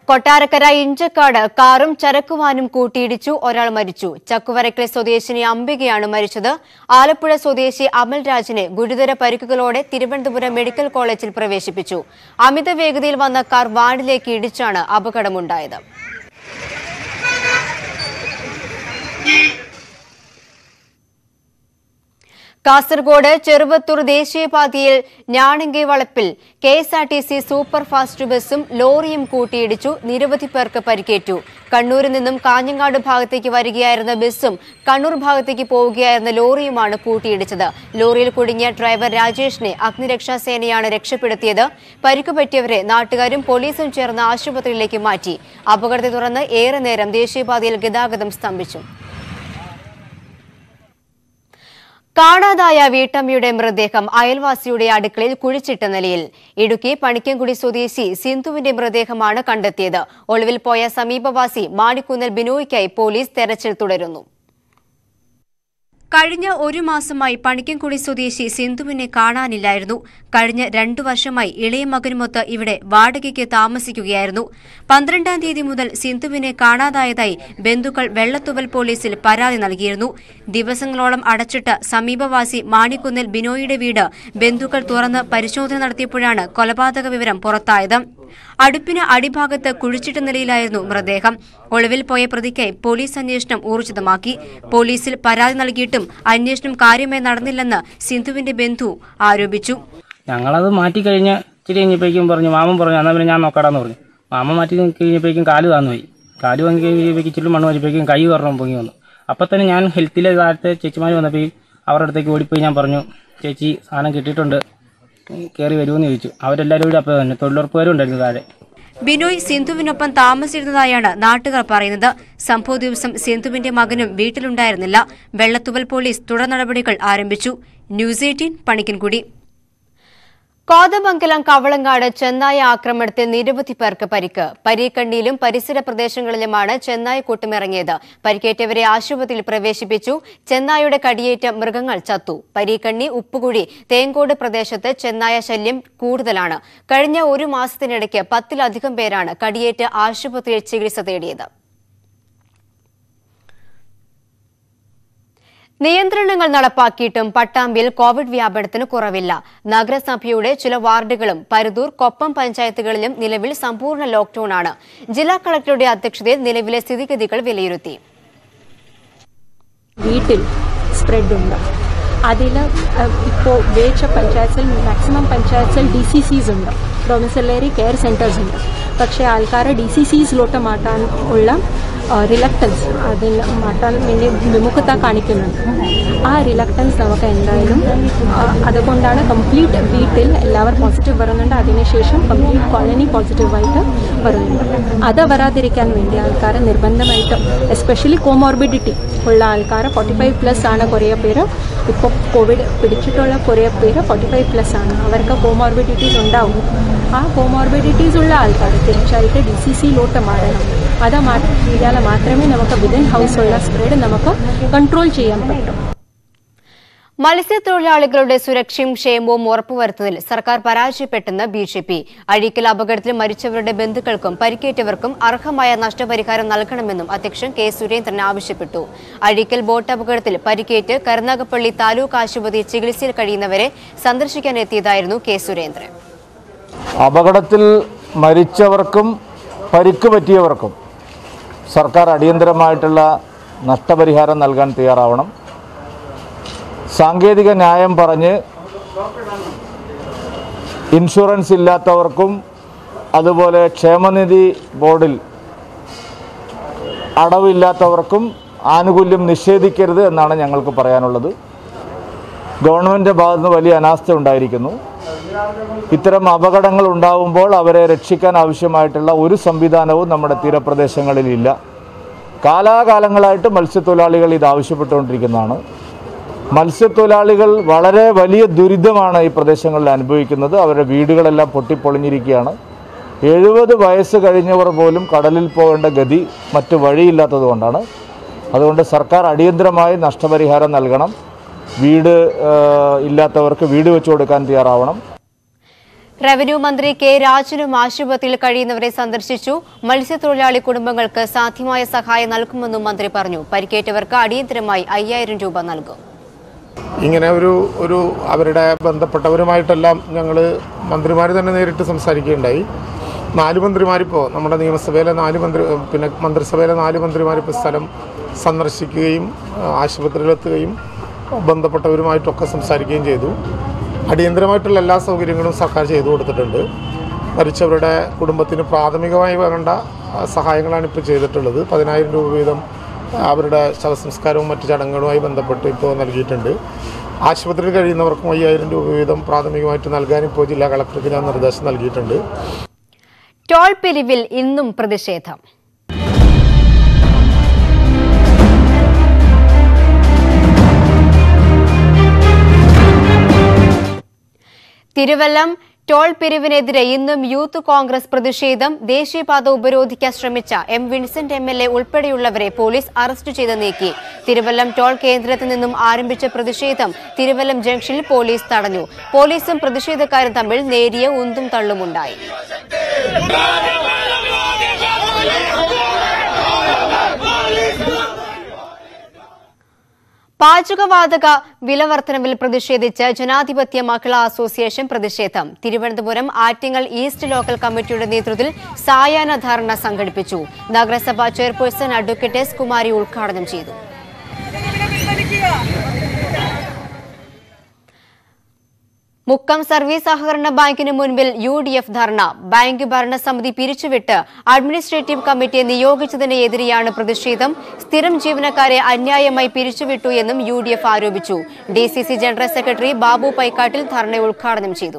കൊട്ടാരക്കര ഇഞ്ചക്കാട് കാറും ചരക്കുവാനും കൂട്ടിയിടിച്ചു ഒരാൾ മരിച്ചു ചക്കുവരക്കൽ സ്വദേശിനി അംബികയാണ് മരിച്ചത് ആലപ്പുഴ സ്വദേശി അമൽ രാജിനെ ഗുരുതര പരിക്കുകളോടെ തിരുവനന്തപുരം മെഡിക്കൽ കോളേജിൽ പ്രവേശിപ്പിച്ചു അമിത വേഗതയിൽ വന്ന കാർ വാർഡിലേക്ക് ഇടിച്ചാണ് അപകടമുണ്ടായത് കാസർഗോഡ് ചെറുവത്തൂർ ദേശീയപാതയിൽ ഞാണങ്കി വളപ്പിൽ K S R T C super fast ബസ്സും ലോറിയും കൂട്ടിയിടിച്ചു നിരവധി പേർക്ക് പരിക്കേറ്റു കണ്ണൂരിൽ നിന്നും കാഞ്ഞങ്ങാട് ഭാഗത്തേക്ക് വരികയായിരുന്ന ബസ്സും കണ്ണൂർ ഭാഗത്തേക്ക് പോവുകയായിരുന്ന ലോറിയുമാണ് കൂട്ടിയിടിച്ചത് ലോറിയിൽ കുടുങ്ങിയ ഡ്രൈവർ രാജേഷിനെ അഗ്നിരക്ഷാ സേനയാണ് രക്ഷപ്പെടുത്തിയത് പരിക്കുപറ്റിയവരെ നാട്ടുകാരും പോലീസും ചേർന്ന് ആശുപത്രിയിലേക്ക് മാറ്റി അപകടത്തെ തുടർന്ന് ഏറെ നേരം ദേശീയപാതയിൽ ഗതാഗതം സ്തംഭിച്ചു കാണാതായ വീട്ടമ്മയുടെ മൃതദേഹം അയൽവാസിയുടെ അടുക്കളയിൽ കുഴിച്ചിട്ട നിലയിൽ ഇടുക്കി പണിക്കൻകുടി സ്വദേശി സിന്ധുവിന്റെ മൃതദേഹമാണ് കണ്ടെത്തിയത് ഒളിവിൽ പോയ സമീപവാസി മാണിക്കുന്നൽ ബിനോയ്ക്കായി പോലീസ് തെരച്ചിൽ തുടരുന്നു കഴിഞ്ഞ ഒരു മാസമായി പണിക്കൻകുടി സ്വദേശി സിന്ധുവിനെ കാണാനില്ലായിരുന്നു കഴിഞ്ഞ രണ്ടു വർഷമായി ഇളയ മകനുമൊത്ത് ഇവിടെ വാടകയ്ക്ക് താമസിക്കുകയായിരുന്നു പന്ത്രണ്ടാം തീയതി മുതൽ സിന്ധുവിനെ കാണാതായതായി ബന്ധുക്കൾ വെള്ളത്തുവൽ പോലീസിൽ പരാതി നൽകിയിരുന്നു ദിവസങ്ങളോളം അടച്ചിട്ട സമീപവാസി മാണിക്കുന്നിൽ ബിനോയിയുടെ വീട് ബന്ധുക്കൾ തുറന്ന് പരിശോധന നടത്തിയപ്പോഴാണ് കൊലപാതക വിവരം പുറത്തായത് അടുപ്പിന് അടിഭാഗത്ത് കുഴിച്ചിട്ട നിലയിലായിരുന്നു മൃതദേഹം ഒളിവിൽ പോയ പ്രതിക്കായി പോലീസ് അന്വേഷണം ഊർജിതമാക്കി പോലീസിൽ പരാതി നൽകിയിട്ടും അന്വേഷണം കാര്യമായി നടന്നില്ലെന്ന് സിന്ധുവിന്റെ ബന്ധു ആരോപിച്ചു ഞങ്ങളത് മാറ്റി കഴിഞ്ഞ് ഇച്ചിരി കഴിഞ്ഞപ്പോഴേക്കും പറഞ്ഞു മാമൻ പറഞ്ഞു എന്നാൽ പിന്നെ ഞാൻ നോക്കാടാന്ന് പറഞ്ഞു മാമൻ മാറ്റി കഴിഞ്ഞപ്പോഴേക്കും കാല് താന്നു പോയി കാല് വാങ്ങി കഴിയുമ്പോഴേക്കും ഇച്ചിരി മണ്ണ് വച്ചപ്പോഴേക്കും കൈ പറഞ്ഞു പൊങ്ങി വന്നു അപ്പം തന്നെ ഞാൻ ഹെൽത്തിലെ താഴത്തെ ചേച്ചിമാർ വന്നപ്പോൾ അവരുടെ അടുത്തേക്ക് ഓടിപ്പോയി ഞാൻ പറഞ്ഞു ചേച്ചി സാധനം കിട്ടിയിട്ടുണ്ട് കയറി വരുമെന്ന് ചോദിച്ചു അവരെല്ലാവരും കൂടി അപ്പോൾ തന്നെ തൊഴിലുറപ്പുകാരും ഉണ്ടായിരുന്നു താഴെ ബിനോയ് സിന്ധുവിനൊപ്പം താമസിച്ചിരുന്നതായാണ് നാട്ടുകാർ പറയുന്നത് സംഭവ ദിവസം സിന്ധുവിന്റെ മകനും വീട്ടിലുണ്ടായിരുന്നില്ല വെള്ളത്തുവൽ പോലീസ് തുടർ നടപടികൾ ആരംഭിച്ചു ന്യൂസ് എയ്റ്റീൻ പണിക്കൻകുടി കോതമംഗലം കവളങ്ങാട് ചെന്നായ ആക്രമണത്തിൽ നിരവധി പേർക്ക് പരിക്ക് പരീക്കണ്ണിയിലും പരിസര പ്രദേശങ്ങളിലുമാണ് ചെന്നായ കൂട്ടമിറങ്ങിയത് പരിക്കേറ്റവരെ ആശുപത്രിയിൽ പ്രവേശിപ്പിച്ചു ചെന്നായുടെ കടിയേറ്റ മൃഗങ്ങൾ ചത്തു പരീക്കണ്ണി ഉപ്പുകുഴി തേങ്കോട് പ്രദേശത്ത് ചെന്നായ ശല്യം കൂടുതലാണ് കഴിഞ്ഞ ഒരു മാസത്തിനിടയ്ക്ക് പത്തിലധികം പേരാണ് കടിയേറ്റ് ആശുപത്രിയിൽ ചികിത്സ തേടിയത് നിയന്ത്രണങ്ങൾ നടപ്പാക്കിയിട്ടും പട്ടാമ്പിയിൽ കോവിഡ് വ്യാപനത്തിന് കുറവില്ല നഗരസഭയുടെ ചില വാർഡുകളും പരുതൂർ കൊപ്പം പഞ്ചായത്തുകളിലും നിലവിൽ സമ്പൂർണ്ണ ലോക്ഡൌണാണ് ജില്ലാ കളക്ടറുടെ അധ്യക്ഷതയിൽ നിലവിലെ സ്ഥിതിഗതികൾ വിലയിരുത്തി വീട്ടിൽ സ്പ്രെഡ് ഉണ്ട് അതിൽ ഇപ്പോൾ വേച്ച പഞ്ചായത്തിൽ മാക്സിമം പഞ്ചായത്തിൽ ഡി സി സീസ് ഉണ്ട് ഡൊമിസിലറി കെയർ സെൻറ്റേഴ്സ് ഉണ്ട് പക്ഷേ ആൾക്കാർ ഡി സി സീസിലോട്ട് മാറ്റാൻ ഉള്ള റിലക്റ്റൻസ് അതിൽ മാറ്റാൻ വേണ്ടി വിമുഖത കാണിക്കുന്നുണ്ട് ആ റിലക്റ്റൻസ് നമുക്ക് എന്തായാലും ആ, അതുകൊണ്ടാണ് കംപ്ലീറ്റ് വീട്ടിൽ എല്ലാവരും പോസിറ്റീവ് വരുന്നുണ്ട് അതിനുശേഷം കംപ്ലീറ്റ് കോളനി പോസിറ്റീവായിട്ട് വരുന്നുണ്ട് അത് വരാതിരിക്കാൻ വേണ്ടി ആൾക്കാർ നിർബന്ധമായിട്ടും എസ്പെഷ്യലി കോമോർബിഡിറ്റി ഉള്ള ആൾക്കാർ ഫോർട്ടി ഫൈവ് പ്ലസ് ആണ് കുറേ പേര് ഇപ്പോൾ കോവിഡ് പിടിച്ചിട്ടുള്ള കുറേ പേര് ഫോർട്ടി ഫൈവ് പ്ലസ് ആണ് അവർക്ക് കോമോർബിഡിറ്റീസ് ഉണ്ടാവും ആ കോമോർബിഡിറ്റീസ് ഉള്ള ആൾക്കാർ തീർച്ചയായിട്ടും ഡി സി സിയിലോട്ട് മാറണം അത് മാറ്റിയാൽ മാത്രമേ നമുക്ക് വിതിൻ ഹൗസ് ഉള്ള സ്പ്രെഡ് നമുക്ക് കൺട്രോൾ ചെയ്യാൻ പറ്റും മത്സ്യത്തൊഴിലാളികളുടെ സുരക്ഷയും ക്ഷേമവും ഉറപ്പുവരുത്തുന്നതിൽ സർക്കാർ പരാജയപ്പെട്ടെന്ന് ബി ജെ പി അഴീക്കൽ അപകടത്തിൽ മരിച്ചവരുടെ ബന്ധുക്കൾക്കും പരിക്കേറ്റവർക്കും അർഹമായ നഷ്ടപരിഹാരം നൽകണമെന്നും അധ്യക്ഷൻ കെ സുരേന്ദ്രൻ ആവശ്യപ്പെട്ടു അഴീക്കൽ ബോട്ട് അപകടത്തിൽ പരിക്കേറ്റ് കരുനാഗപ്പള്ളി താലൂക്ക് ആശുപത്രിയിൽ ചികിത്സയിൽ കഴിയുന്നവരെ സന്ദർശിക്കാനെത്തിയതായിരുന്നു കെ സുരേന്ദ്രൻ അപകടത്തിൽ മരിച്ചവർക്കും പരിക്ക് പറ്റിയവർക്കും സർക്കാർ അടിയന്തരമായിട്ടുള്ള നഷ്ടപരിഹാരം നൽകാൻ തയ്യാറാവണം സാങ്കേതിക ന്യായം പറഞ്ഞ് ഇൻഷുറൻസ് ഇല്ലാത്തവർക്കും അതുപോലെ ക്ഷേമനിധി ബോർഡിൽ അടവില്ലാത്തവർക്കും ആനുകൂല്യം നിഷേധിക്കരുത് എന്നാണ് ഞങ്ങൾക്ക് പറയാനുള്ളത് ഗവൺമെൻറ് ഭാഗത്തുനിന്ന് വലിയ അനാസ്ഥ ഉണ്ടായിരിക്കുന്നു ഇത്തരം അപകടങ്ങൾ ഉണ്ടാവുമ്പോൾ അവരെ രക്ഷിക്കാൻ ആവശ്യമായിട്ടുള്ള ഒരു സംവിധാനവും നമ്മുടെ തീരപ്രദേശങ്ങളിലില്ല കാലാകാലങ്ങളായിട്ട് മത്സ്യത്തൊഴിലാളികൾ ഇത് ആവശ്യപ്പെട്ടുകൊണ്ടിരിക്കുന്നതാണ് മത്സ്യത്തൊഴിലാളികൾ വളരെ വലിയ ദുരിതമാണ് ഈ പ്രദേശങ്ങളിൽ അനുഭവിക്കുന്നത് അവരുടെ വീടുകളെല്ലാം പൊട്ടിപ്പൊളിഞ്ഞിരിക്കുകയാണ് എഴുപത് വയസ്സ് കഴിഞ്ഞവർ പോലും കടലിൽ പോകേണ്ട ഗതി മറ്റു വഴിയില്ലാത്തത് കൊണ്ടാണ് അതുകൊണ്ട് സർക്കാർ അടിയന്തരമായി നഷ്ടപരിഹാരം നൽകണം വീട് ആ, ഇല്ലാത്തവർക്ക് വീട് വെച്ചു കൊടുക്കാൻ തയ്യാറാവണം റവന്യൂ മന്ത്രി കെ രാജനും ആശുപത്രിയിൽ കഴിയുന്നവരെ സന്ദർശിച്ചു മത്സ്യത്തൊഴിലാളി കുടുംബങ്ങൾക്ക് സാധ്യമായ സഹായം നൽകുമെന്നും മന്ത്രി പറഞ്ഞു പരിക്കേറ്റവർക്ക് അടിയന്തരമായി അയ്യായിരം രൂപ നൽകും ഇങ്ങനെ ഒരു ഒരു അവരുടെ ബന്ധപ്പെട്ടവരുമായിട്ടെല്ലാം ഞങ്ങൾ മന്ത്രിമാർ തന്നെ നേരിട്ട് സംസാരിക്കുകയുണ്ടായി നാല് മന്ത്രിമാരിപ്പോൾ നമ്മുടെ നിയമസഭയിലെ നാല് മന്ത്രി പിന്നെ മന്ത്രിസഭയിലെ നാല് മന്ത്രിമാരിപ്പോൾ സ്ഥലം സന്ദർശിക്കുകയും ആ, ആശുപത്രിയിലെത്തുകയും ബന്ധപ്പെട്ടവരുമായിട്ടൊക്കെ സംസാരിക്കുകയും ചെയ്തു അടിയന്തരമായിട്ടുള്ള എല്ലാ സൗകര്യങ്ങളും സർക്കാർ ചെയ്തു കൊടുത്തിട്ടുണ്ട് മരിച്ചവരുടെ കുടുംബത്തിന് പ്രാഥമികമായി വേണ്ട ആ, സഹായങ്ങളാണ് ഇപ്പോൾ ചെയ്തിട്ടുള്ളത് പതിനായിരം രൂപ വീതം അവരുടെ ശവസംസ്കാരവും മറ്റു ചടങ്ങുകളുമായി ബന്ധപ്പെട്ട് ഇപ്പോൾ നൽകിയിട്ടുണ്ട് ആശുപത്രിയിൽ കഴിയുന്നവർക്കും അയ്യായിരം രൂപ വീതം പ്രാഥമികമായിട്ട് നൽകാൻ ഇപ്പോൾ ജില്ലാ കളക്ടർക്ക് ഞാൻ നിർദ്ദേശം നൽകിയിട്ടുണ്ട് ടോൾ പിരിവിൽ ഇന്നും പ്രതിഷേധം തിരുവല്ലം ടോൾ പിരിവിനെതിരെ ഇന്നും യൂത്ത് കോൺഗ്രസ് പ്രതിഷേധം ദേശീയപാത ഉപരോധിക്കാൻ ശ്രമിച്ച M Vincent M L A ഉൾപ്പെടെയുള്ളവരെ പോലീസ് അറസ്റ്റ് ചെയ്ത് നീക്കി തിരുവല്ലം ടോൾ കേന്ദ്രത്തിൽ നിന്നും ആരംഭിച്ച പ്രതിഷേധം തിരുവല്ലം ജംഗ്ഷനിൽ പോലീസ് തടഞ്ഞു പോലീസും പ്രതിഷേധക്കാരും തമ്മിൽ നേരിയ ഉന്തും തള്ളുമുണ്ടായി പാചകവാതക വിലവർദ്ധനവിൽ പ്രതിഷേധിച്ച് ജനാധിപത്യ മഹിളാ അസോസിയേഷൻ പ്രതിഷേധം തിരുവനന്തപുരം ആറ്റിങ്ങൽ ഈസ്റ്റ് ലോക്കൽ കമ്മിറ്റിയുടെ നേതൃത്വത്തിൽ സായാഹ്ന ധർണ സംഘടിപ്പിച്ചു നഗരസഭാ ചെയർപേഴ്സൺ അഡ്വക്കേറ്റ് എസ് കുമാരി ഉദ്ഘാടനം ചെയ്തു മുക്കം സർവീസ് സഹകരണ ബാങ്കിന് മുൻപിൽ U D F dharna bank ഭരണസമിതി പിരിച്ചുവിട്ട് അഡ്മിനിസ്ട്രേറ്റീവ് കമ്മിറ്റിയെ നിയോഗിച്ചതിനെതിരെയാണ് പ്രതിഷേധം സ്ഥിരം ജീവനക്കാരെ അന്യായമായി പിരിച്ചുവിട്ടു എന്നും യു ഡി എഫ് ആരോപിച്ചു D C C general secretary Babu Paikkattil dharna ഉദ്ഘാടനം ചെയ്തു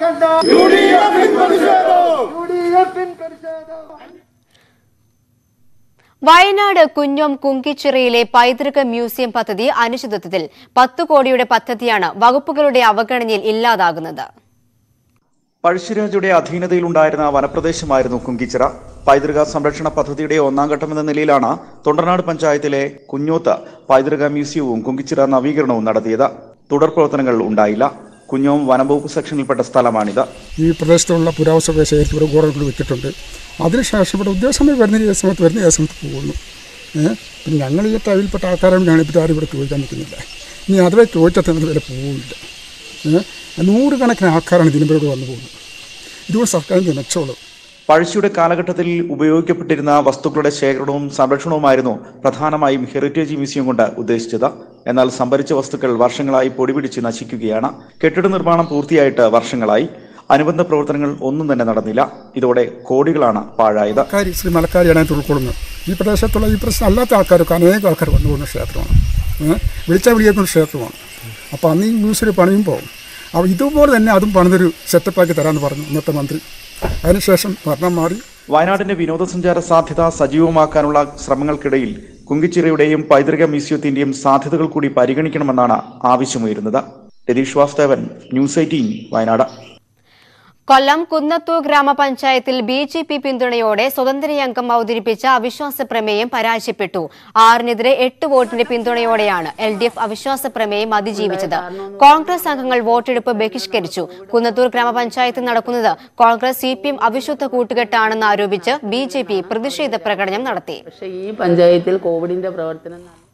വയനാട് കുഞ്ഞോം കുങ്കിച്ചിറയിലെ പൈതൃക മ്യൂസിയം പദ്ധതി അനിശ്ചിതത്വത്തിൽ പത്ത് കോടിയുടെ പദ്ധതിയാണ് വകുപ്പുകളുടെ അവഗണനയിൽ ഇല്ലാതാകുന്നത് പഴശ്ശിരാജയുടെ അധീനതയിലുണ്ടായിരുന്ന വനപ്രദേശമായിരുന്നു കുങ്കിച്ചിറ പൈതൃക സംരക്ഷണ പദ്ധതിയുടെ ഒന്നാം ഘട്ടമെന്ന നിലയിലാണ് തൊണ്ടർനാട് പഞ്ചായത്തിലെ കുഞ്ഞോത്ത് പൈതൃക മ്യൂസിയവും കുങ്കിച്ചിറ നവീകരണവും നടത്തിയത് തുടർ പ്രവർത്തനങ്ങൾ ഉണ്ടായില്ല കുഞ്ഞോം വനംവകുപ്പ് സെക്ഷനിൽപ്പെട്ട സ്ഥലമാണിത് ഈ പ്രദേശത്തുള്ള പുരാവസ്തു ശേഖരത്തിൽ ഇവിടെ ഗോഡൗണിൽ വെച്ചിട്ടുണ്ട് അതിനുശേഷം ഇവിടെ ഉദ്യോഗസമയം വരുന്ന ഈ സമയത്ത് വരുന്ന ഈ സമയത്ത് പോകുന്നു ഏഹ് പിന്നെ ഞങ്ങൾ ഈ ടൈമിൽപ്പെട്ട ആൾക്കാരാണ് ഞങ്ങളിപ്പോൾ ആരും ഇവിടെ ചോദിക്കാൻ നിൽക്കുന്നില്ല ഇനി അതുവരെ ചോദിച്ചാൽ തന്നെ വില പോവില്ല ഏഹ് നൂറുകണക്കിന് ആൾക്കാരാണ് ഇതിനുമ്പോഴോട് വന്നു പോകുന്നത് ഇതുകൊണ്ട് സർക്കാരിൻ്റെ മെച്ചമുള്ളത് പഴശ്ശിയുടെ കാലഘട്ടത്തിൽ ഉപയോഗിക്കപ്പെട്ടിരുന്ന വസ്തുക്കളുടെ ശേഖരണവും സംരക്ഷണവുമായിരുന്നു പ്രധാനമായും ഹെറിറ്റേജ് മ്യൂസിയം കൊണ്ട് ഉദ്ദേശിച്ചത് എന്നാൽ സംഭരിച്ച വസ്തുക്കൾ വർഷങ്ങളായി പൊടിപിടിച്ച് നശിക്കുകയാണ് കെട്ടിട നിർമ്മാണം പൂർത്തിയായിട്ട് വർഷങ്ങളായി അനുബന്ധ പ്രവർത്തനങ്ങൾ ഒന്നും തന്നെ നടന്നില്ല ഇതോടെ കോടികളാണ് പാഴായത് മലക്കാരി ശ്രീ മലക്കാരിയാണ് അതിനകത്ത് ഉൾക്കൊള്ളുന്നത് ഈ പ്രദേശത്തുള്ള ഈ പ്രശ്നം അല്ലാത്ത ആൾക്കാരൊക്കെ അനേകം ആൾക്കാർ വന്നു പോകുന്ന ക്ഷേത്രമാണ് ഏഹ് വിളിച്ചാൽ വിളിയേക്കുന്ന ക്ഷേത്രമാണ് അപ്പോൾ അന്ന് ഈ മ്യൂസിയം പണിയുമ്പോൾ അപ്പോൾ ഇതുപോലെ തന്നെ അതും പണിതൊരു സെറ്റപ്പാക്കി തരാമെന്ന് പറഞ്ഞു ഇന്നത്തെ മന്ത്രി അതിനുശേഷം ഭരണം മാറി വയനാടിന്റെ വിനോദസഞ്ചാര സാധ്യത സജീവമാക്കാനുള്ള ശ്രമങ്ങൾക്കിടയിൽ കുങ്കിച്ചിറയുടെയും പൈതൃക മ്യൂസിയത്തിന്റെയും സാധ്യതകൾ കൂടി പരിഗണിക്കണമെന്നാണ് ആവശ്യമുയരുന്നത് രതീഷ് വാസ്തവൻ ന്യൂസ് എയ്റ്റീൻ വയനാട് കൊല്ലം കുന്നത്തൂർ ഗ്രാമപഞ്ചായത്തിൽ ബി ജെ പി പിന്തുണയോടെ സ്വതന്ത്രയംഗം അവതരിപ്പിച്ച അവിശ്വാസ പ്രമേയം പരാജയപ്പെട്ടു ആറിനെതിരെ എട്ട് വോട്ടിന്റെ പിന്തുണയോടെയാണ് എൽ ഡി എഫ് അവിശ്വാസ പ്രമേയം അതിജീവിച്ചത് കോൺഗ്രസ് അംഗങ്ങൾ വോട്ടെടുപ്പ് ബഹിഷ്കരിച്ചു കുന്നത്തൂർ ഗ്രാമപഞ്ചായത്തിൽ നടക്കുന്നത് കോൺഗ്രസ് സി പി എം അവിശുദ്ധ കൂട്ടുകെട്ടാണെന്ന് ആരോപിച്ച് ബി ജെ പി പ്രതിഷേധ പ്രകടനം നടത്തി പക്ഷേ ഈ പഞ്ചായത്തിൽ കോവിഡിന്റെ പ്രവർത്തനം നട-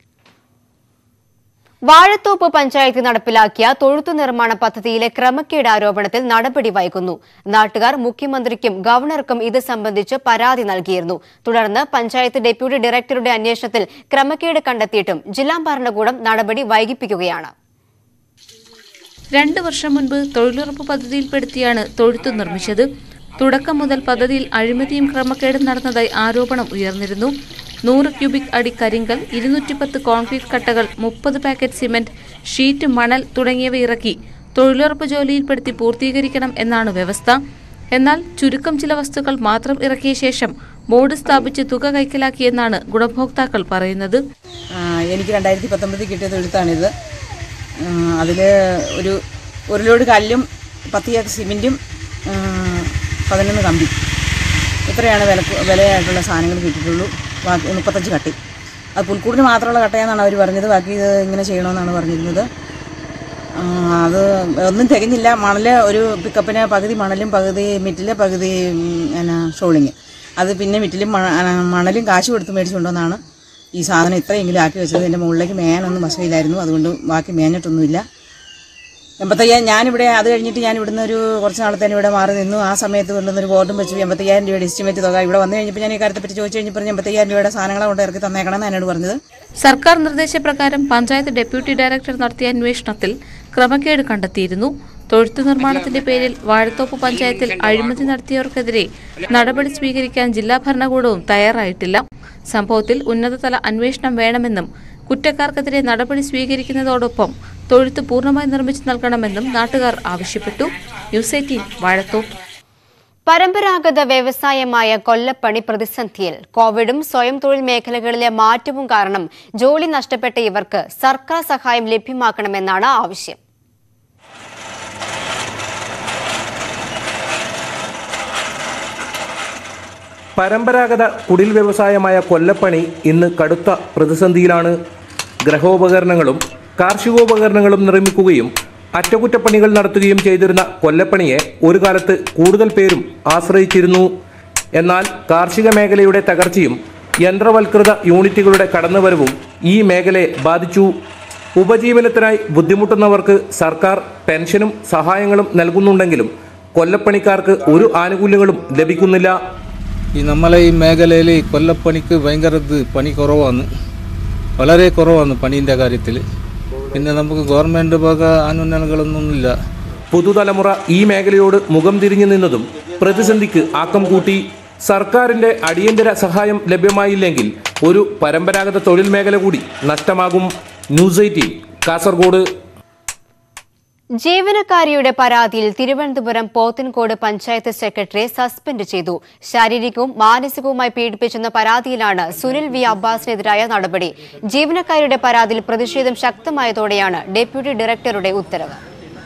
വാഴത്തോപ്പ് പഞ്ചായത്ത് നടപ്പിലാക്കിയ തൊഴുത്തു നിർമ്മാണ പദ്ധതിയിലെ ക്രമക്കേട് ആരോപണത്തിൽ നടപടി വൈകുന്നു നാട്ടുകാർ മുഖ്യമന്ത്രിക്കും ഗവർണർക്കും ഇത് സംബന്ധിച്ച് പരാതി നൽകിയിരുന്നു തുടർന്ന് പഞ്ചായത്ത് ഡെപ്യൂട്ടി ഡയറക്ടറുടെ അന്വേഷണത്തിൽ ക്രമക്കേട് കണ്ടെത്തിയിട്ടും ജില്ലാ ഭരണകൂടം നടപടി വൈകിപ്പിക്കുകയാണ് രണ്ട് വർഷം മുൻപ് തൊഴിലുറപ്പ് പദ്ധതിയിൽപ്പെടുത്തിയാണ് തൊഴുത്തു നിർമ്മിച്ചത് തുടക്കം മുതൽ പദ്ധതിയിൽ അഴിമതിയും ക്രമക്കേടും നടന്നതായി ആരോപണം ഉയർന്നിരുന്നു നൂറ് ക്യൂബിക് അടി കരിങ്കൽ ഇരുന്നൂറ്റിപ്പത്ത് കോൺക്രീറ്റ് കട്ടകൾ മുപ്പത് പാക്കറ്റ് സിമന്റ് ഷീറ്റ് മണൽ തുടങ്ങിയവ ഇറക്കി തൊഴിലുറപ്പ് ജോലിയിൽപ്പെടുത്തി പൂർത്തീകരിക്കണം എന്നാണ് വ്യവസ്ഥ എന്നാൽ ചുരുക്കം ചില വസ്തുക്കൾ മാത്രം ഇറക്കിയ ശേഷം ബോർഡ് സ്ഥാപിച്ച് തുക കൈക്കലാക്കിയെന്നാണ് ഗുണഭോക്താക്കൾ പറയുന്നത് ആ, എനിക്ക് രണ്ടായിരത്തി പത്തൊമ്പതിൽ കിട്ടിയ തൊഴുത്താണിത് അതിൽ ഒരു ഒരു ലോഡ് കല്ലും പത്ത് ചാക്ക് സിമെൻറ്റും പതിനൊന്ന് കമ്പി ഇത്രയാണ് വില വിലയായിട്ടുള്ള സാധനങ്ങൾ കിട്ടിയിട്ടുള്ളൂ ബാക്കി മുപ്പത്തഞ്ച് കട്ടി അത് പുൽക്കൂടിന് മാത്രമുള്ള കട്ടയെന്നാണ് അവർ പറഞ്ഞത് ബാക്കി ഇത് ഇങ്ങനെ ചെയ്യണമെന്നാണ് പറഞ്ഞിരുന്നത് ആ, അത് ഒന്നും തികഞ്ഞില്ല മണൽ ഒരു പിക്കപ്പിന് പകുതി മണലും പകുതി മിറ്റില് പകുതി ഉം, എന്നാ ഷോളിങ് അത് പിന്നെ മിറ്റിലും മണ- ആ, മണലും കാശ് കൊടുത്ത് മേടിച്ചു കൊണ്ടുവന്നാണ് ഈ സാധനം ഇത്രയെങ്കിലും ആക്കി വെച്ചത് എൻ്റെ മുകളിലേക്ക് മേയാനൊന്നും വശമില്ലായിരുന്നു അതുകൊണ്ട് ബാക്കി മേഞ്ഞിട്ടൊന്നുമില്ല എൺപത്തയ്യായിരം ഞാനിവിടെ അത് കഴിഞ്ഞിട്ട് ഞാൻ ഇവിടുന്ന് ഒരു കുറച്ച് നാളത്തേന് ഇവിടെ മാറി നിന്നു ആ സമയത്ത് കൊണ്ടുവന്ന് ഒരു ബോർഡും വെച്ചു എൺപത്തയ്യായിരം രൂപയുടെ എസ്റ്റിമേറ്റ് തുക ഇവിടെ വന്നു കഴിഞ്ഞപ്പോൾ ഞാൻ ഈ കാര്യത്തെപ്പറ്റി ചോദിച്ചു കഴിഞ്ഞപ്പോൾ എൺപത്തയ്യായിരം രൂപയുടെ സാധനങ്ങളെ കൊണ്ട് ഇറക്കി തന്നേക്കണമെന്ന് എന്നോട് പറഞ്ഞത് സർക്കാർ നിർദ്ദേശപ്രകാരം പഞ്ചായത്ത് ഡെപ്യൂട്ടി ഡയറക്ടർ നടത്തിയ അന്വേഷണത്തിൽ ക്രമക്കേട് കണ്ടെത്തിയിരുന്നു തൊഴുത്തു നിർമ്മാണത്തിന്റെ പേരിൽ വാഴത്തോപ്പ് പഞ്ചായത്തിൽ അഴിമതി നടത്തിയവർക്കെതിരെ നടപടി സ്വീകരിക്കാൻ ജില്ലാ ഭരണകൂടവും തയ്യാറായിട്ടില്ല സംഭവത്തിൽ ഉന്നതതല അന്വേഷണം വേണമെന്നും കുറ്റക്കാർക്കെതിരെ നടപടി സ്വീകരിക്കുന്നതോടൊപ്പം തൊഴുത്ത് പൂർണ്ണമായി നിർമ്മിച്ചു നൽകണമെന്നും നാട്ടുകാർ ആവശ്യപ്പെട്ടു ന്യൂസ് എയ്റ്റീൻ വാഴത്തോപ്പ് പരമ്പരാഗത വ്യവസായമായ കൊല്ലപ്പണി പ്രതിസന്ധിയിൽ കോവിഡും സ്വയം തൊഴിൽ മേഖലകളിലെ മാറ്റവും കാരണം ജോലി നഷ്ടപ്പെട്ട ഇവർക്ക് സർക്കാർ സഹായം ലഭ്യമാക്കണമെന്നാണ് ആവശ്യം പരമ്പരാഗത കുടിൽ വ്യവസായമായ കൊല്ലപ്പണി ഇന്ന് കടുത്ത പ്രതിസന്ധിയിലാണ് ഗ്രഹോപകരണങ്ങളും കാർഷികോപകരണങ്ങളും നിർമ്മിക്കുകയും അറ്റകുറ്റപ്പണികൾ നടത്തുകയും ചെയ്തിരുന്ന കൊല്ലപ്പണിയെ ഒരു കാലത്ത് കൂടുതൽ പേരും ആശ്രയിച്ചിരുന്നു എന്നാൽ കാർഷിക മേഖലയുടെ തകർച്ചയും യന്ത്രവൽകൃത യൂണിറ്റുകളുടെ കടന്നുവരവും ഈ മേഖലയെ ബാധിച്ചു ഉപജീവനത്തിനായി ബുദ്ധിമുട്ടുന്നവർക്ക് സർക്കാർ പെൻഷനും സഹായങ്ങളും നൽകുന്നുണ്ടെങ്കിലും കൊല്ലപ്പണിക്കാർക്ക് ഒരു ആനുകൂല്യങ്ങളും ലഭിക്കുന്നില്ല ഈ നമ്മളെ ഈ മേഖലയിൽ ഈ കൊല്ലപ്പണിക്ക് ഭയങ്കര ഇത് പണി കുറവാണ് വളരെ കുറവാണ് പണീൻ്റെ കാര്യത്തിൽ പിന്നെ നമുക്ക് ഗവൺമെൻറ് വക ആനുകൂല്യങ്ങളൊന്നുമില്ല പുതുതലമുറ ഈ മേഖലയോട് മുഖം തിരിഞ്ഞു നിന്നതും പ്രതിസന്ധിക്ക് ആക്കം കൂട്ടി സർക്കാരിന്റെ അടിയന്തര സഹായം ലഭ്യമായില്ലെങ്കിൽ ഒരു പരമ്പരാഗത തൊഴിൽ മേഖല കൂടി നഷ്ടമാകും ന്യൂസ് എയ്റ്റീൻ കാസർഗോഡ് ജീവനക്കാരിയുടെ പരാതിയിൽ തിരുവനന്തപുരം പോത്തൻകോട് പഞ്ചായത്ത് സെക്രട്ടറിയെ സസ്പെൻഡ് ചെയ്തു ശാരീരികവും മാനസികവുമായി പീഡിപ്പിച്ചെന്ന പരാതിയിലാണ് സുനിൽ വി അബ്ബാസിനെതിരായ നടപടി ജീവനക്കാരിയുടെ പരാതിയിൽ പ്രതിഷേധം ശക്തമായതോടെയാണ് ഡെപ്യൂട്ടി ഡയറക്ടറുടെ ഉത്തരവ്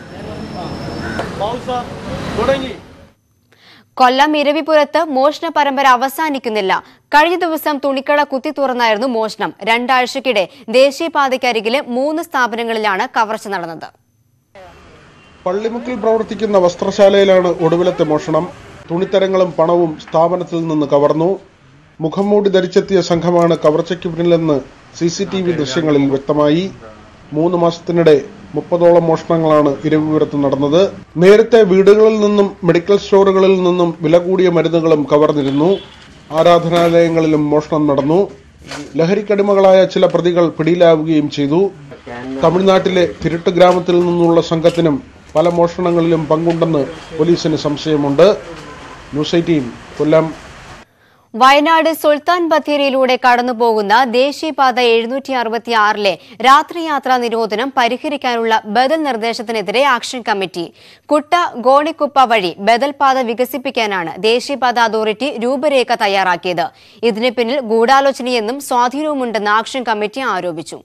കൊല്ലം ഇരവിപുരത്ത് മോഷണ പരമ്പര അവസാനിക്കുന്നില്ല കഴിഞ്ഞ ദിവസം തുണിക്കട കുത്തി തുറന്നായിരുന്നു മോഷണം രണ്ടാഴ്ചക്കിടെ ദേശീയപാതയ്ക്കരികിലെ മൂന്ന് സ്ഥാപനങ്ങളിലാണ് കവർച്ച നടന്നത് പള്ളിമുക്കിൽ പ്രവർത്തിക്കുന്ന വസ്ത്രശാലയിലാണ് ഒടുവിലത്തെ മോഷണം തുണിത്തരങ്ങളും പണവും സ്ഥാപനത്തിൽ നിന്ന് കവർന്നു മുഖം മൂടി ധരിച്ചെത്തിയ സംഘമാണ് കവർച്ചയ്ക്ക് പിന്നിലെന്ന് സി സി ടി വി ദൃശ്യങ്ങളിൽ വ്യക്തമായി മൂന്ന് മാസത്തിനിടെ മുപ്പതോളം മോഷണങ്ങളാണ് ഇരവിപുരത്ത് നടന്നത് നേരത്തെ വീടുകളിൽ നിന്നും മെഡിക്കൽ സ്റ്റോറുകളിൽ നിന്നും വില കൂടിയ മരുന്നുകളും കവർന്നിരുന്നു ആരാധനാലയങ്ങളിലും മോഷണം നടന്നു ലഹരിക്കടിമകളായ ചില പ്രതികൾ പിടിയിലാവുകയും ചെയ്തു തമിഴ്നാട്ടിലെ തിരുട്ട് ഗ്രാമത്തിൽ നിന്നുള്ള സംഘത്തിനും പല മോഷണങ്ങളിലും പങ്കുണ്ടെന്ന് പോലീസിന് സംശയമുണ്ട് ന്യൂസ് എയ്റ്റീൻ കൊല്ലം വയനാട് സുൽത്താൻ ബത്തേരിയിലൂടെ കടന്നുപോകുന്ന ദേശീയപാത എഴുന്നൂറ്റി അറുപത്തി ആറിലെ രാത്രിയാത്രാ നിരോധനം പരിഹരിക്കാനുള്ള ബദൽ നിർദ്ദേശത്തിനെതിരെ ആക്ഷൻ കമ്മിറ്റി കുട്ട ഗോണിക്കുപ്പ വഴി ബദൽ പാത വികസിപ്പിക്കാനാണ് ദേശീയപാത അതോറിറ്റി രൂപരേഖ തയ്യാറാക്കിയത് ഇതിന് പിന്നിൽ ഗൂഢാലോചനയെന്നും സ്വാധീനവുമുണ്ടെന്ന് ആക്ഷൻ കമ്മിറ്റി ആരോപിച്ചു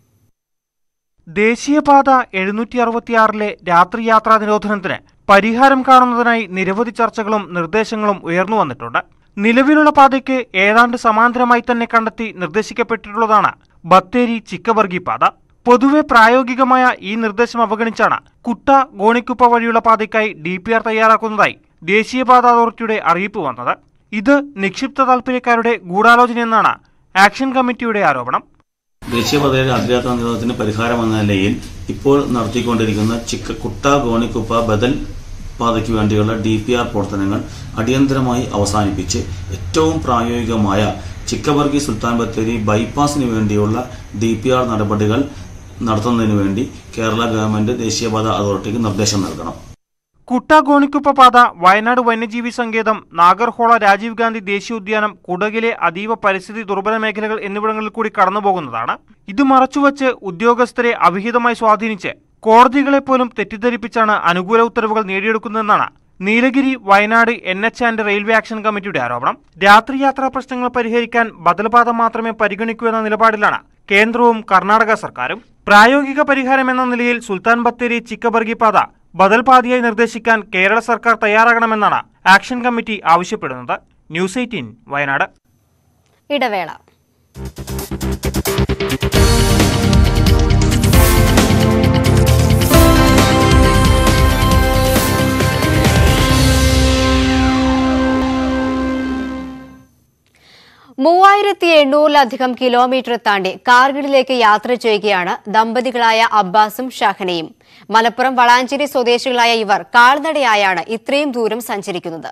ദേശീയപാത എഴുന്നൂറ്റി അറുപത്തിയാറിലെ രാത്രിയാത്രാ നിരോധനത്തിന് പരിഹാരം കാണുന്നതിനായി നിരവധി ചർച്ചകളും നിർദ്ദേശങ്ങളും ഉയർന്നു വന്നിട്ടുണ്ട് നിലവിലുള്ള പാതയ്ക്ക് ഏതാണ്ട് സമാന്തരമായി തന്നെ കണ്ടെത്തി നിർദ്ദേശിക്കപ്പെട്ടിട്ടുള്ളതാണ് ബത്തേരി ചിക്കബർഗി പാത പൊതുവെ പ്രായോഗികമായ ഈ നിർദ്ദേശം അവഗണിച്ചാണ് കുട്ട ഗോണിക്കുപ്പ വഴിയുള്ള പാതയ്ക്കായി ഡി പി ആർ തയ്യാറാക്കുന്നതായി ദേശീയപാത അതോറിറ്റിയുടെ അറിയിപ്പ് വന്നത് ഇത് നിക്ഷിപ്ത താൽപര്യക്കാരുടെ ഗൂഢാലോചനയെന്നാണ് ആക്ഷൻ കമ്മിറ്റിയുടെ ആരോപണം ദേശീയപാതയിലെ അതിരാത്ര നിരോധനത്തിന് പരിഹാരം എന്ന നിലയിൽ ഇപ്പോൾ നടത്തിക്കൊണ്ടിരിക്കുന്ന ചിക്ക കുട്ട ഗോണിക്കുപ്പ ബദൽ പാതയ്ക്ക് വേണ്ടിയുള്ള ഡി പി ആർ പ്രവർത്തനങ്ങൾ അടിയന്തരമായി അവസാനിപ്പിച്ച് ഏറ്റവും പ്രായോഗികമായ ചിക്കബർഗി സുൽത്താൻ ബത്തേരി ബൈപ്പാസിന് വേണ്ടിയുള്ള ഡി പി ആർ നടപടികൾ നടത്തുന്നതിന് വേണ്ടി കേരള ഗവൺമെന്റ് ദേശീയപാത അതോറിറ്റിക്ക് നിർദ്ദേശം നൽകണം കുട്ട ഗോണിക്കുപ്പ പാത വയനാട് വന്യജീവി സങ്കേതം നാഗർഹോള രാജീവ് ഗാന്ധി ദേശീയോദ്യാനം കുടകിലെ അതീവ പരിസ്ഥിതി ദുർബല മേഖലകൾ എന്നിവിടങ്ങളിൽ കൂടി കടന്നുപോകുന്നതാണ് ഇത് മറച്ചുവച്ച് ഉദ്യോഗസ്ഥരെ അവിഹിതമായി സ്വാധീനിച്ച് കോടതികളെ പോലും തെറ്റിദ്ധരിപ്പിച്ചാണ് അനുകൂല ഉത്തരവുകൾ നേടിയെടുക്കുന്നതെന്നാണ് Nilgiri Wayanad N H and railway action കമ്മിറ്റിയുടെ ആരോപണം രാത്രിയാത്രാ പ്രശ്നങ്ങൾ പരിഹരിക്കാൻ ബദൽപാത മാത്രമേ പരിഗണിക്കൂ എന്ന നിലപാടിലാണ് കേന്ദ്രവും കർണാടക സർക്കാരും പ്രായോഗിക പരിഹാരം എന്ന നിലയിൽ സുൽത്താൻ ബത്തേരി ചിക്കബർഗി പാത ബദൽ പാതയായി നിർദ്ദേശിക്കാൻ കേരള സർക്കാർ തയ്യാറാകണമെന്നാണ് ആക്ഷൻ കമ്മിറ്റി ആവശ്യപ്പെടുന്നത് ന്യൂസ് എയ്റ്റീൻ വയനാട് ഇടവേള മൂവായിരത്തി എണ്ണൂറിലധികം കിലോമീറ്റർ താണ്ടി കാർഗിലിലേക്ക് യാത്ര ചെയ്യുകയാണ് ദമ്പതികളായ അബ്ബാസും ഷഹനയും മലപ്പുറം വളാഞ്ചേരി സ്വദേശികളായ ഇവർ കാൽനടയായാണ് ഇത്രയും ദൂരം സഞ്ചരിക്കുന്നത്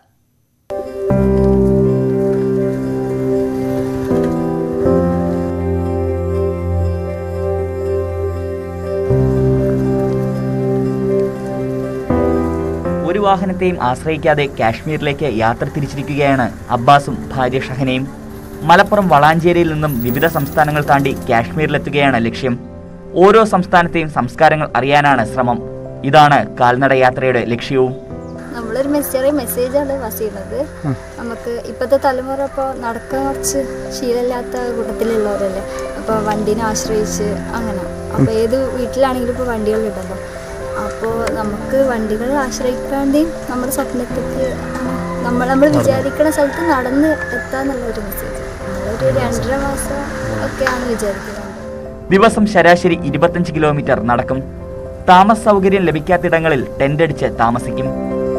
ഒരു വാഹനത്തെയും ആശ്രയിക്കാതെ കാശ്മീരിലേക്ക് യാത്ര തിരിച്ചിരിക്കുകയാണ് അബ്ബാസും ഭാര്യ ഷഹനയും മലപ്പുറം വളാഞ്ചേരിയിൽ നിന്നും വിവിധ സംസ്ഥാനങ്ങൾ താണ്ടി കാശ്മീരിലെത്തുകയാണ് ലക്ഷ്യം ഓരോ സംസ്ഥാനത്തെയും സംസ്കാരങ്ങൾ അറിയാനാണ് ശ്രമം ഇതാണ് കാൽനട യാത്രയുടെ ലക്ഷ്യവും നമ്മളൊരു മെസ് ചെറിയ മെസ്സേജാണ് പാസ് ചെയ്യുന്നത് നമുക്ക് ഇപ്പോഴത്തെ തലമുറ ഇപ്പോൾ നടക്കാൻ കുറച്ച് ശീലമില്ലാത്ത കൂട്ടത്തിലുള്ളവരല്ലേ അപ്പോൾ വണ്ടീനെ ആശ്രയിച്ച് അങ്ങനെ അപ്പോൾ ഏത് വീട്ടിലാണെങ്കിലും ഇപ്പോൾ വണ്ടികളുണ്ടല്ലോ അപ്പോൾ നമുക്ക് വണ്ടികൾ ആശ്രയിക്കാണ്ടെയും നമ്മുടെ സ്വപ്നത്തേക്ക് നമ്മൾ നമ്മൾ വിചാരിക്കുന്ന സ്ഥലത്ത് നടന്ന് എത്താന്നുള്ള ഒരു മെസ്സേജ് നമ്മളൊരു രണ്ടര മാസം ഒക്കെയാണ് വിചാരിക്കുന്നത് ദിവസം ശരാശരി ഇരുപത്തഞ്ച് കിലോമീറ്റർ നടക്കും താമസ സൗകര്യം ലഭിക്കാത്തിടങ്ങളിൽ ടെന്റ് അടിച്ച് താമസിക്കും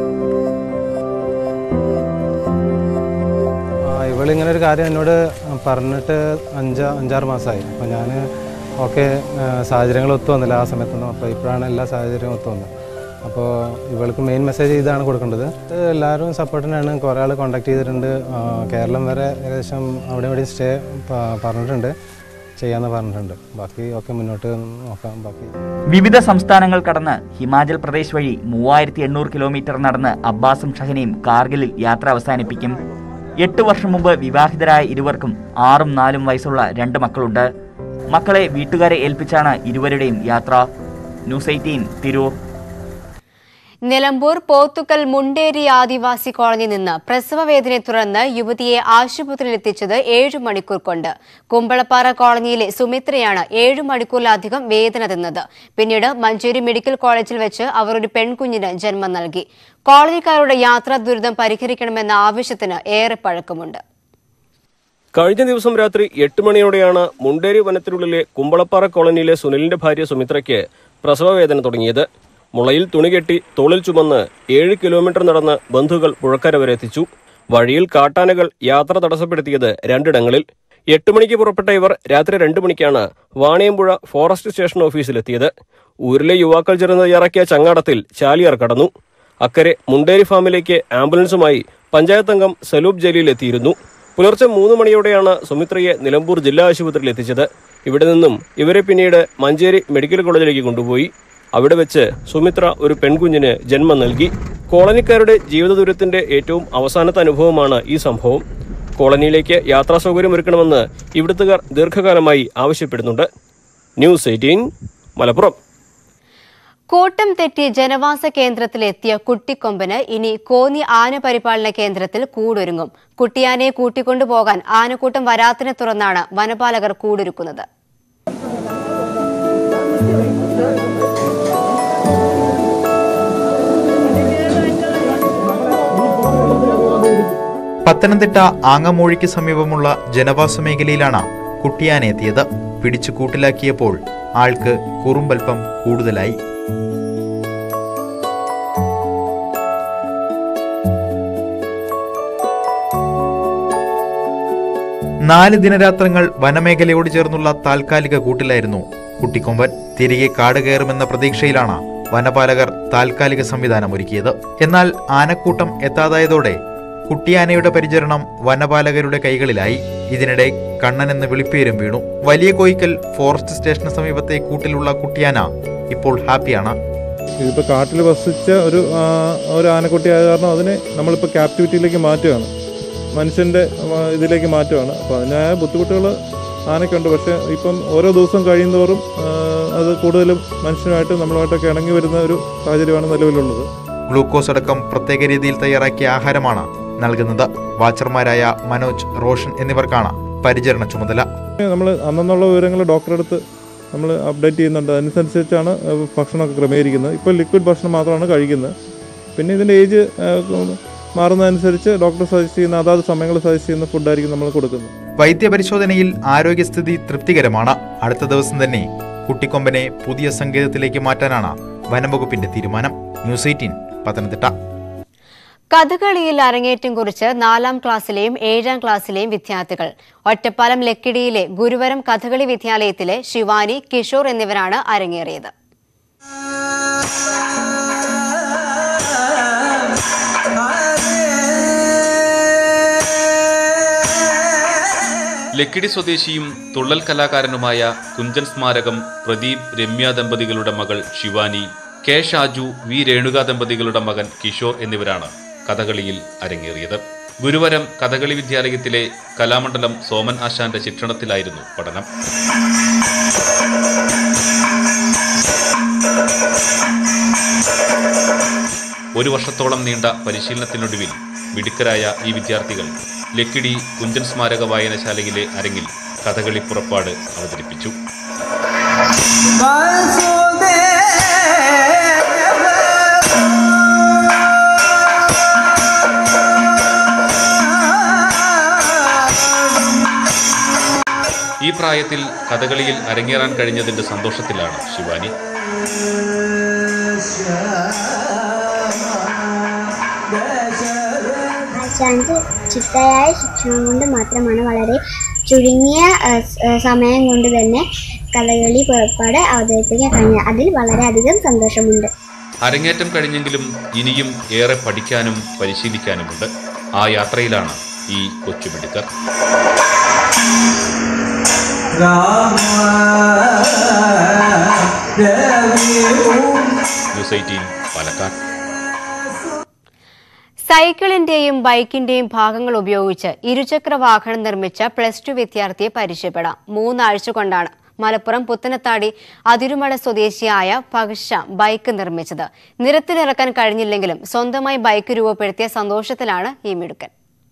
ആ, ഇവളിങ്ങനെ ഒരു കാര്യം എന്നോട് പറഞ്ഞിട്ട് അഞ്ച് അഞ്ചാറ് മാസമായി അപ്പോൾ ഞാൻ ഓക്കെ സാഹചര്യങ്ങൾ ഒത്തു വന്നില്ല ആ സമയത്തൊന്നും അപ്പോൾ ഇപ്പോഴാണ് എല്ലാ സാഹചര്യവും ഒത്തു വന്നത് അപ്പോൾ ഇവൾക്ക് മെയിൻ മെസ്സേജ് ഇതാണ് കൊടുക്കേണ്ടത് ഇത് എല്ലാവരും സപ്പോർട്ടിനാണ് കുറേ ആൾ കോൺടാക്ട് ചെയ്തിട്ടുണ്ട് ആ, കേരളം വരെ ഏകദേശം അവിടെ ഇവിടെ സ്റ്റേ പറഞ്ഞിട്ടുണ്ട് ചെയ്യാമെന്ന് പറഞ്ഞിട്ടുണ്ട് ബാക്കി ഒക്കെ മുന്നോട്ട് നോക്കാം ബാക്കി വിവിധ സംസ്ഥാനങ്ങൾ കടന്ന് ഹിമാചൽ പ്രദേശ് വഴി മൂവായിരത്തി എണ്ണൂറ് കിലോമീറ്റർ നടന്ന് അബ്ബാസും ഷഹനയും കാർഗിലിൽ യാത്ര അവസാനിപ്പിക്കും എട്ട് വർഷം മുമ്പ് വിവാഹിതരായ ഇരുവർക്കും ആറും നാലും വയസ്സുള്ള രണ്ട് മക്കളുണ്ട് മക്കളെ വീട്ടുകാരെ ഏൽപ്പിച്ചാണ് ഇരുവരുടെയും യാത്ര ന്യൂസ് എയ്റ്റീൻ തിരൂർ നിലമ്പൂർ പോത്തുക്കൽ മുണ്ടേരി ആദിവാസി കോളനിയിൽ നിന്ന് പ്രസവവേദനയെ തുടർന്ന് യുവതിയെ ആശുപത്രിയിലെത്തിച്ചത് ഏഴു മണിക്കൂർ കൊണ്ട് കുമ്പളപ്പാറ കോളനിയിലെ സുമിത്രയാണ് ഏഴു മണിക്കൂറിലധികം വേദന തിന്നത് പിന്നീട് മഞ്ചേരി മെഡിക്കൽ കോളേജിൽ വെച്ച് അവർ ഒരു പെൺകുഞ്ഞിന് ജന്മം നൽകി കോളനിക്കാരുടെ യാത്രാ ദുരിതം പരിഹരിക്കണമെന്ന ആവശ്യത്തിന് ഏറെ പഴക്കമുണ്ട് കഴിഞ്ഞ ദിവസം രാത്രി എട്ട് മണിയോടെയാണ് മുണ്ടേരി വനത്തിനുള്ളിലെ കുമ്പളപ്പാറ കോളനിയിലെ സുനിലിന്റെ ഭാര്യ സുമിത്രയ്ക്ക് പ്രസവവേദന തുടങ്ങിയത് മുളയിൽ തുണികെട്ടി തോളിൽ ചുമന്ന് ഏഴ് കിലോമീറ്റർ നടന്ന് ബന്ധുക്കൾ പുഴക്കര വരെ എത്തിച്ചു വഴിയിൽ കാട്ടാനകൾ യാത്ര തടസ്സപ്പെടുത്തിയത് രണ്ടിടങ്ങളിൽ എട്ട് മണിക്ക് പുറപ്പെട്ട ഇവർ രാത്രി രണ്ട് മണിക്കാണ് വാണിയമ്പുഴ ഫോറസ്റ്റ് സ്റ്റേഷൻ ഓഫീസിലെത്തിയത് ഊരിലെ യുവാക്കൾ ചേർന്ന് തയ്യാറാക്കിയ ചങ്ങാടത്തിൽ ചാലിയാർ കടന്നു അക്കരെ മുണ്ടേരി ഫാമിലേക്ക് ആംബുലൻസുമായി പഞ്ചായത്ത് അംഗം സലൂബ് ജലീൽ എത്തിയിരുന്നു പുലർച്ചെ മൂന്ന് മണിയോടെയാണ് സുമിത്രയെ നിലമ്പൂർ ജില്ലാ ആശുപത്രിയിൽ എത്തിച്ചത് ഇവിടെ നിന്നും ഇവരെ പിന്നീട് മഞ്ചേരി മെഡിക്കൽ കോളേജിലേക്ക് കൊണ്ടുപോയി അവിടെ വെച്ച് സുമിത്ര ഒരു പെൺകുഞ്ഞിന് ജന്മം നൽകി കോളനിക്കാരുടെ ജീവിത ദുരിതത്തിന്റെ ഏറ്റവും അവസാനത്തെ അനുഭവമാണ് ഈ സംഭവം കോളനിയിലേക്ക് യാത്രാ സൗകര്യം ഒരുക്കണമെന്ന് ഇവിടുത്തുകാർ ദീർഘകാലമായി ആവശ്യപ്പെടുന്നുണ്ട് ന്യൂസ് എയ്റ്റീൻ മലപ്പുറം കൂട്ടം തെറ്റി ജനവാസ കേന്ദ്രത്തിലെത്തിയ കുട്ടിക്കൊമ്പന് ഇനി കോന്നി ആന പരിപാലന കേന്ദ്രത്തിൽ കൂടൊരുങ്ങും കുട്ടിയാനയെ കൂട്ടിക്കൊണ്ടുപോകാൻ ആനക്കൂട്ടം വരാത്തിനെ തുറന്നാണ് വനപാലകർ കൂടൊരുക്കുന്നത് പത്തനംതിട്ട ആങ്ങമൂഴിക്ക് സമീപമുള്ള ജനവാസ മേഖലയിലാണ് കുട്ടിയാനെ എത്തിയത് പിടിച്ചു കൂട്ടിലാക്കിയപ്പോൾ ആൾക്ക് കുറുമ്പൽപ്പം കൂടുതലായി നാല് ദിനരാത്രങ്ങൾ വനമേഖലയോട് ചേർന്നുള്ള താൽക്കാലിക കൂട്ടിലായിരുന്നു കുട്ടിക്കൊമ്പൻ തിരികെ കാട് കയറുമെന്ന പ്രതീക്ഷയിലാണ് വനപാലകർ താൽക്കാലിക സംവിധാനം ഒരുക്കിയത് എന്നാൽ ആനക്കൂട്ടം എത്താതായതോടെ കുട്ടിയാനയുടെ പരിചരണം വനപാലകരുടെ കൈകളിലായി ഇതിനിടെ കണ്ണൻ എന്ന വിളിപ്പേരും വീണു വലിയ കോയിക്കൽ ഫോറസ്റ്റ് സ്റ്റേഷന് സമീപത്തെ കൂട്ടിലുള്ള കുട്ടിയാന ഇപ്പോൾ ഹാപ്പിയാണ് ഇതിപ്പോൾ കാട്ടിൽ വസിച്ച ഒരു ആ, ഒരു ആനക്കുട്ടി ആയ കാരണം അതിനെ നമ്മളിപ്പോൾ ക്യാപ്റ്റിവിറ്റിയിലേക്ക് മാറ്റുകയാണ് മനുഷ്യൻ്റെ ആ, ഇതിലേക്ക് മാറ്റുകയാണ് അപ്പോൾ അതിനായ ബുദ്ധിമുട്ടുകൾ ആനയ്ക്കുണ്ട് പക്ഷേ ഇപ്പം ഓരോ ദിവസം കഴിയുന്തോറും ആ, അത് കൂടുതലും മനുഷ്യനുമായിട്ട് നമ്മളുമായിട്ടൊക്കെ ഇണങ്ങി വരുന്ന ഒരു സാഹചര്യമാണ് നിലവിലുള്ളത് ഗ്ലൂക്കോസ് അടക്കം പ്രത്യേക രീതിയിൽ തയ്യാറാക്കിയ ആഹാരമാണ് നൽകുന്നത് വാച്ചർമാരായ മനോജ് റോഷൻ എന്നിവർക്കാണ് പരിചരണ ചുമതല നമ്മൾ അന്നുള്ള വിവരങ്ങൾ ഡോക്ടറെ അടുത്ത് നമ്മൾ അപ്ഡേറ്റ് ചെയ്യുന്നുണ്ട് അതനുസരിച്ചാണ് ഭക്ഷണമൊക്കെ ക്രമീകരിക്കുന്നത് ഇപ്പോൾ ലിക്വിഡ് ഭക്ഷണം മാത്രമാണ് കഴിക്കുന്നത് പിന്നെ ഇതിൻ്റെ ഏജ് മാറുന്നതനുസരിച്ച് ഡോക്ടർ സജസ്റ്റ് ചെയ്യുന്ന അതാത് സമയങ്ങളിൽ സജസ്റ്റ് ചെയ്യുന്ന ഫുഡായിരിക്കും നമ്മൾ കൊടുക്കുന്നത് വൈദ്യപരിശോധനയിൽ ആരോഗ്യസ്ഥിതി തൃപ്തികരമാണ് അടുത്ത ദിവസം തന്നെ കുട്ടിക്കൊമ്പനെ പുതിയ സങ്കേതത്തിലേക്ക് മാറ്റാനാണ് വനംവകുപ്പിന്റെ തീരുമാനം ന്യൂസ് എയ്റ്റീൻ പത്തനംതിട്ട കഥകളിയിൽ അരങ്ങേറ്റം കുറിച്ച് നാലാം ക്ലാസ്സിലെയും ഏഴാം ക്ലാസ്സിലെയും വിദ്യാർത്ഥികൾ ഒറ്റപ്പാലം ലക്കിടിയിലെ ഗുരുവരം കഥകളി വിദ്യാലയത്തിലെ ശിവാനി കിഷോർ എന്നിവരാണ് അരങ്ങേറിയത് ലക്കിടി സ്വദേശിയും തുള്ളൽ കലാകാരനുമായ കുഞ്ചൻ സ്മാരകം പ്രദീപ് രമ്യ ദമ്പതികളുടെ മകൾ ശിവാനി കെ ഷാജു വി രേണുക ദമ്പതികളുടെ മകൻ കിഷോർ എന്നിവരാണ് കഥകളിയിൽ അരങ്ങേറിയത് ഗുരുവരം കഥകളി വിദ്യാലയത്തിലെ കലാമണ്ഡലം സോമൻ ആശാന്റെ ശിക്ഷണത്തിലായിരുന്നു പഠനം ഒരു വർഷത്തോളം നീണ്ട പരിശീലനത്തിനൊടുവിൽ മിടുക്കരായ ഈ വിദ്യാർത്ഥികൾ ലക്കിടി കുഞ്ചൻ സ്മാരക വായനശാലയിലെ അരങ്ങിൽ കഥകളി പുറപ്പാട് അവതരിപ്പിച്ചു ഈ പ്രായത്തിൽ കഥകളിയിൽ അരങ്ങേറാൻ കഴിഞ്ഞതിന്റെ സന്തോഷത്തിലാണ് ശിവാനി ആശാന്റെ ചിട്ടയായ ശിക്ഷണം കൊണ്ട് മാത്രമാണ് വളരെ ചുരുങ്ങിയ ആ, സ്- ആ, സമയം കൊണ്ട് തന്നെ കഥകളി പുറപ്പാട് അവതരിപ്പിക്കാൻ കഴിഞ്ഞത് അതിൽ വളരെയധികം സന്തോഷമുണ്ട് അരങ്ങേറ്റം കഴിഞ്ഞെങ്കിലും ഇനിയും ഏറെ പഠിക്കാനും പരിശീലിക്കാനുമുണ്ട് ആ യാത്രയിലാണ് ഈ കൊച്ചുമിടുക്കർ ന്യൂസ് എയ്റ്റീൻ പാലക്കാട് സൈക്കിളിന്റെയും ബൈക്കിന്റെയും ഭാഗങ്ങൾ ഉപയോഗിച്ച് ഇരുചക്ര വാഹനം നിർമ്മിച്ച പ്ലസ് ടു വിദ്യാർത്ഥിയെ പരിചയപ്പെടാം മൂന്നാഴ്ച കൊണ്ടാണ് മലപ്പുറം പുത്തനത്താടി അതിരുമട സ്വദേശിയായ പകഷ ബൈക്ക് നിർമ്മിച്ചത് നിരത്തിലിറക്കാൻ കഴിഞ്ഞില്ലെങ്കിലും സ്വന്തമായി ബൈക്ക് രൂപപ്പെടുത്തിയ സന്തോഷത്തിലാണ് ഈ മിടുക്കൻ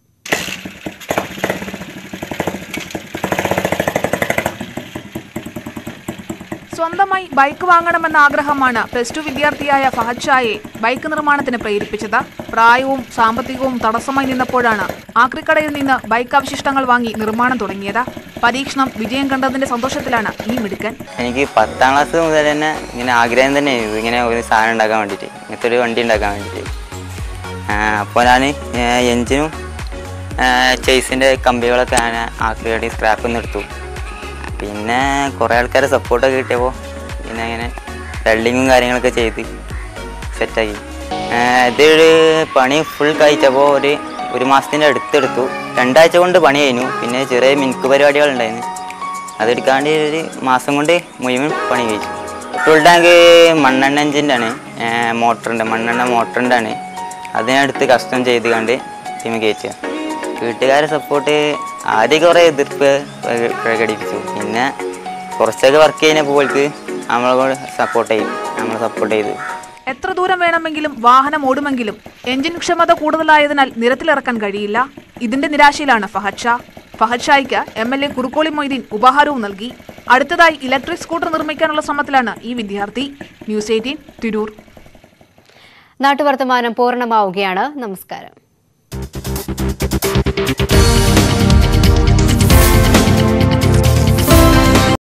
സ്വന്തമായി ബൈക്ക് വാങ്ങണമെന്ന ആഗ്രഹമാണ് പ്ലസ് ടു വിദ്യാർത്ഥിയായ ഫഹദ് ഷായെ ബൈക്ക് നിർമ്മാണത്തിന് പ്രേരിപ്പിച്ചത് പ്രായവും സാമ്പത്തികവും തടസ്സമായി നിന്നപ്പോഴാണ് ആക്രിക്കടയിൽ നിന്ന് ബൈക്ക് അവശിഷ്ടങ്ങൾ വാങ്ങി നിർമ്മാണം തുടങ്ങിയത് പരീക്ഷണം വിജയം കണ്ടതിന്റെ സന്തോഷത്തിലാണ് ഈ മിടുക്കൻ എനിക്ക് പത്താം ക്ലാസ് മുതൽ തന്നെ ഇങ്ങനെ ആഗ്രഹം തന്നെയായിരുന്നു ഇങ്ങനെ ഒരു സാധനം ഉണ്ടാക്കാൻ വേണ്ടിയിട്ട് ഇങ്ങനത്തെ ഒരു വണ്ടി ഉണ്ടാക്കാൻ വേണ്ടിയിട്ട് അപ്പോൾ ഞാൻ എഞ്ചിനും ചേസിൻ്റെ കമ്പികളൊക്കെ ഞാൻ ആക്രിക്കടി സ്ക്രാപ്പിൽ നിന്ന് എടുത്തു പിന്നെ കുറേ ആൾക്കാരെ സപ്പോർട്ടൊക്കെ കിട്ടിയപ്പോൾ പിന്നെ അങ്ങനെ വെൽഡിങ്ങും കാര്യങ്ങളൊക്കെ ചെയ്ത് സെറ്റാക്കി ഇതൊരു പണി ഫുൾ കഴിച്ചപ്പോൾ ഒരു ഒരു മാസത്തിൻ്റെ അടുത്തെടുത്തു രണ്ടാഴ്ച കൊണ്ട് പണി കഴിഞ്ഞു പിന്നെ ചെറിയ മിനുക്ക് പരിപാടികളുണ്ടായിരുന്നു അതെടുക്കാണ്ട് ഒരു മാസം കൊണ്ട് മുഴുവൻ പണി കഴിച്ചു പെട്രോൾ ടാങ്ക് മണ്ണെണ്ണ എഞ്ചിൻ്റെ ആണ് മോട്ടറിൻ്റെ മണ്ണെണ്ണ മോട്ടറിൻ്റെ ആണ് അതിനടുത്ത് കസ്റ്റം ചെയ്ത് കണ്ട് ടീം കയറ്റുക വീട്ടുകാരെ സപ്പോർട്ട് ആദ്യം കുറേ എതിർപ്പ് പ്രക- പ്രകടിപ്പിച്ചു പിന്നെ കുറച്ചൊക്കെ വർക്ക് ചെയ്യുന്നപ്പോൾക്ക് നമ്മളെ സപ്പോർട്ട് ചെയ്തു നമ്മളെ സപ്പോർട്ട് ചെയ്തു എത്ര ദൂരം വേണമെങ്കിലും വാഹനം ഓടുമെങ്കിലും എഞ്ചിൻ ക്ഷമത കൂടുതലായതിനാൽ നിരത്തിലിറക്കാൻ കഴിയില്ല ഇതിന്റെ നിരാശയിലാണ് ഫഹദ് ഷാ ഫഹദ് ഷായ്ക്ക് M L A Kurukkoli Moideen ഉപഹാരവും നൽകി അടുത്തതായി ഇലക്ട്രിക് സ്കൂട്ടർ നിർമ്മിക്കാനുള്ള ശ്രമത്തിലാണ് ഈ വിദ്യാർത്ഥി ന്യൂസ് എയ്റ്റീൻ തിരൂർ നാട്ടുവർത്തമാനം പൂർണ്ണമാവുകയാണ് നമസ്കാരം